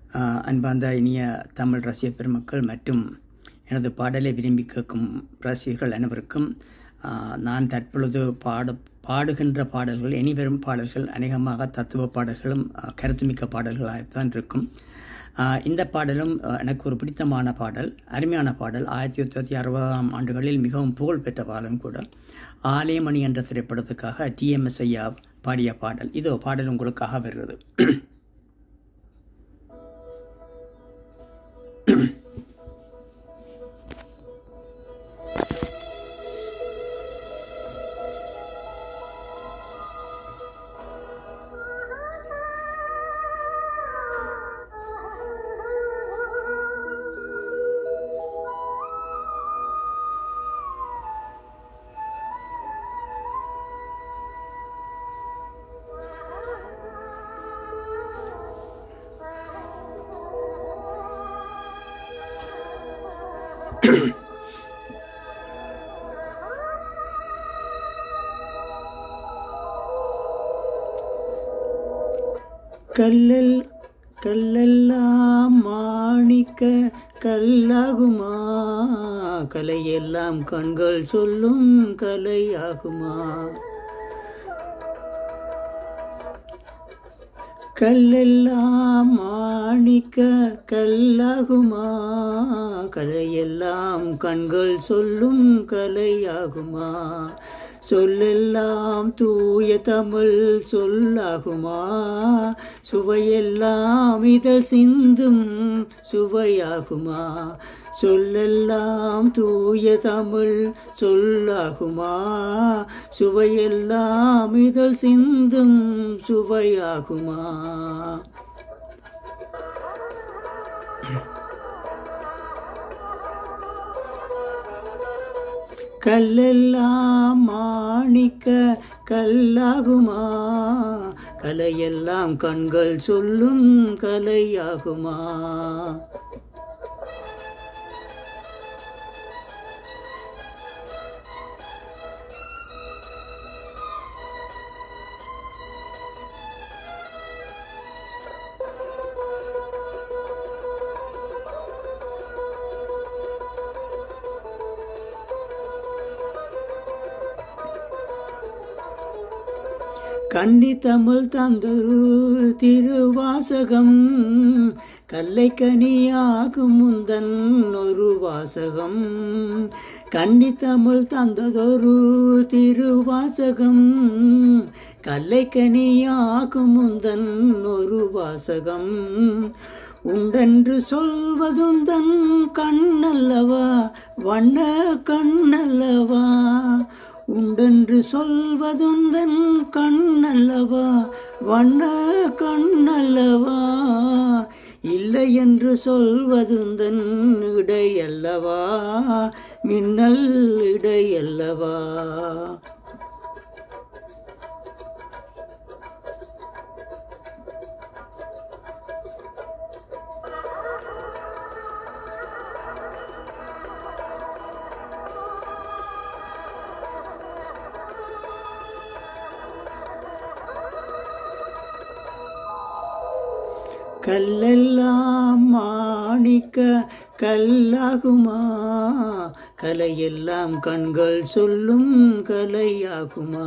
ஆஹ் அன்பார்ந்த இனிய தமிழ் ரசிக பெருமக்கள் மற்றும் எனது பாடலை விரும்பி கேட்கும் ரசிகர்கள் அனைவருக்கும் ஆஹ் நான் தற்பொழுது பாட பாடுகின்ற பாடல்கள் இனிவரும் பாடல்கள் அநேகமாக தத்துவ பாடல்களும் ஆஹ் கருத்துமிக்க பாடல்களாகத்தான் இருக்கும் ஆஹ் இந்த பாடலும் ஆஹ் எனக்கு ஒரு பிடித்தமான பாடல் அருமையான பாடல் ஆயிரத்தி தொள்ளாயிரத்தி அறுபதாம் ஆண்டுகளில் மிகவும் புகழ்பெற்ற பாடலும் கூட ஆலயமணி என்ற திரைப்படத்துக்காக டிஎம்எஸ் ஐயா பாடிய பாடல் இதோ பாடல் உங்களுக்காக வருகிறது கல்லல் கல்லெல்லாம் மாணிக்க கல்லாகுமா கலையெல்லாம் கண்கள் சொல்லும் கலையாகுமா கல்லெல்லாம் மாணிக்க கல்லாகுமா கலையெல்லாம் கண்கள் சொல்லும் கலையாகுமா சொல்லெல்லாம் தூய தமிழ் சொல்லாகுமா சுவையெல்லாம் இதழ் சிந்தும் சுவையாகுமா சொல்லெல்லாம் தூய தமிழ் சொல்லாகுமா சுவையெல்லாம் இதழ் சிந்தும் சுவையாகுமா கல்லெல்லாம் மாணிக்க கல்லாகுமா கலையெல்லாம் கண்கள் சொல்லும் கலையாகுமா கன்னி தமிழ் தந்தொரு திருவாசகம் கல்லை கனியாகும் முந்தன் ஒரு வாசகம் கன்னி தமிழ் தந்ததொரு திருவாசகம் கல்லை கனியாகும் முந்தன் ஒரு வாசகம் உண்டென்று சொல்வதுந்தன் கண்ணல்லவா வண்ண கண்ணல்லவா உண்டென்று சொல்வதுந்தன் கண்ணல்லவா வண்ண கண்ணல்லவா இல்லை என்று சொல்வதுந்தன் இடையல்லவா மின்னல் இடையல்லவா கல்லெல்லாம் மாணிக்க கல்லாகுமா கலையெல்லாம் கண்கள் சொல்லும் கலையாகுமா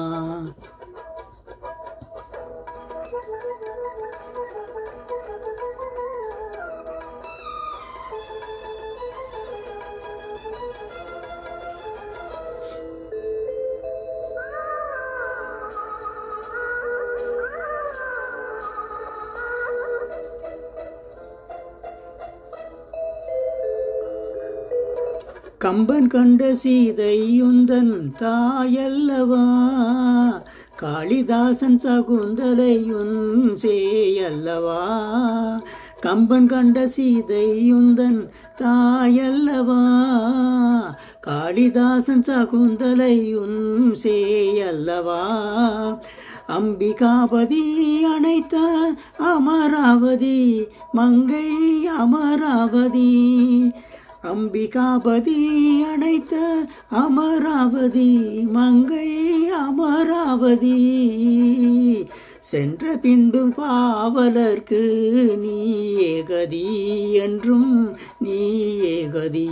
கம்பன் கண்ட சீதை உந்தன் தாயல்லவா காளிதாசன் சகுந்தலையுன் சேயல்லவா கம்பன் கண்ட சீதை உந்தன் தாயல்லவா காளிதாசன் சகுந்தலையுன் சேயல்லவா அம்பிகாபதி அணைத்த அமராவதி மங்கை அமராவதி அம்பிகாபதி அணைத்த அமராவதி மங்கை அமராவதி சென்ற பின்பு பாவலர்க்கு நீ ஏகதி என்றும் நீ ஏகதி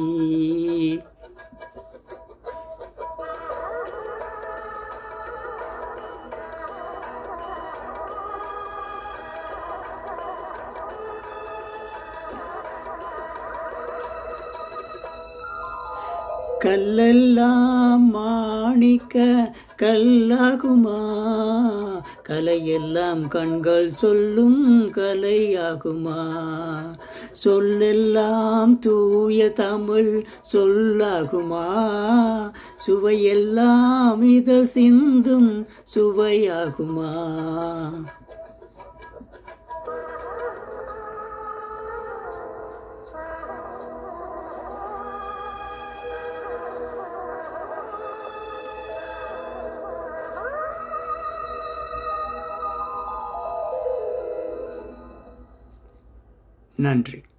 கல்லெல்லாம் மாணிக்க கல்லாகுமா கலையெல்லாம் கண்கள் சொல்லும் கலையாகுமா சொல்லெல்லாம் தூய தமிழ் சொல்லாகுமா சுவையெல்லாம் இதழ் சிந்தும் சுவையாகுமா நன்றி